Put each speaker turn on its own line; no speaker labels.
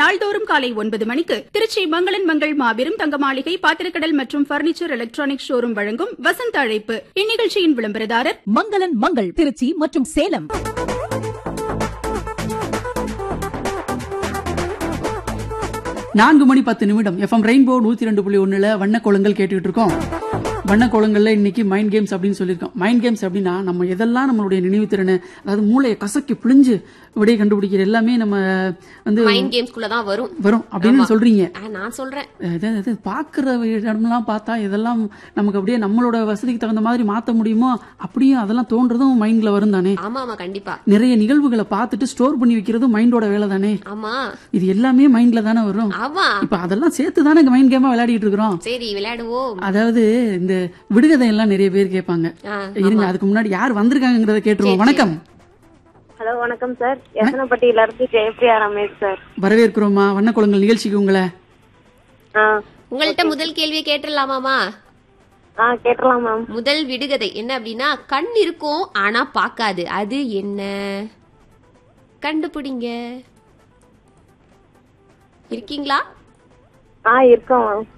நாள்தோறும் காலை ஒன்பது மணிக்கு திருச்சி மங்களன் மங்கள் மாபெரும் தங்க மாளிகை பாத்திரக்கடல் மற்றும் பர்னிச்சர் எலக்ட்ரானிக் ஷோரூம் வழங்கும் வசந்த அழைப்பு இந்நிகழ்ச்சியின் விளம்பரதாரர்
மங்களன் மங்கள் திருச்சி மற்றும் சேலம்
நான்கு மணி பத்து நிமிடம் எஃப்எம் ரெயின்போ நூத்தி ரெண்டு புள்ளி ஒண்ணுல வண்ண கோலங்கள் கேட்டுக்கிட்டு இருக்கோம் வண்ண கோலங்கள்ல இன்னைக்கு மைண்ட் கேம்ஸ் அப்படின்னு சொல்லியிருக்கோம் மைண்ட் கேம்ஸ் அப்படின்னா நம்ம எதெல்லாம் நம்மளுடைய நினைவு திறனை அதாவது மூளையை கசக்கி பிழிஞ்சு விடையை கண்டுபிடிக்கிற எல்லாமே நம்ம வந்து
மைண்ட் கேம்ஸ்குள்ள தான் வரும்
வரும் அப்படின்னு
ஆமா.
சொல்றீங்க
ஆ, நான் சொல்றேன்
இது இது பாக்குற இடம்லாம் பார்த்தா இதெல்லாம் நமக்கு அப்படியே நம்மளோட வசதிக்கு தகுந்த மாதிரி மாத்த முடியுமோ அப்படியும் அதெல்லாம் தோன்றதும் மைண்ட்ல வரும் தானே
ஆமா ஆமா கண்டிப்பா
நிறைய நிகழ்வுகளை பார்த்துட்டு ஸ்டோர் பண்ணி வைக்கிறதும் மைண்டோட வேலை தானே
ஆமா
இது எல்லாமே மைண்ட்ல தானே வரும்
ஆமா
இப்ப அதெல்லாம் சேர்த்து தானே மைண்ட் கேமா விளையாடிட்டு இருக்கிறோம்
சரி விளையாடுவோம்
அதாவது இந்த விடுகதை எல்லாம் நிறைய பேர் கேட்பாங்க
ஆ,
இருங்க அதுக்கு முன்னாடி யார் வந்திருக்காங்கிறத கேட்டுருவோம் வணக்கம்
ஹலோ வணக்கம் சார் யசனப்பட்டியில இருந்து ஜெயப்ரியா ரமேஷ் சார்
வரவேற்கிறோமா வண்ணக்குளங்கள் நிகழ்ச்சிக்கு உங்களை
ஆ
உங்கள்ட்ட முதல் கேள்வியை கேட்டுடலாமாமா
ஆ கேட்டலாம் மேம்
முதல் விடுகதை என்ன அப்படின்னா கண் இருக்கும் ஆனா பார்க்காது அது என்ன கண்டுபிடிங்க இருக்கீங்களா
ஆ இருக்கோம் மேம்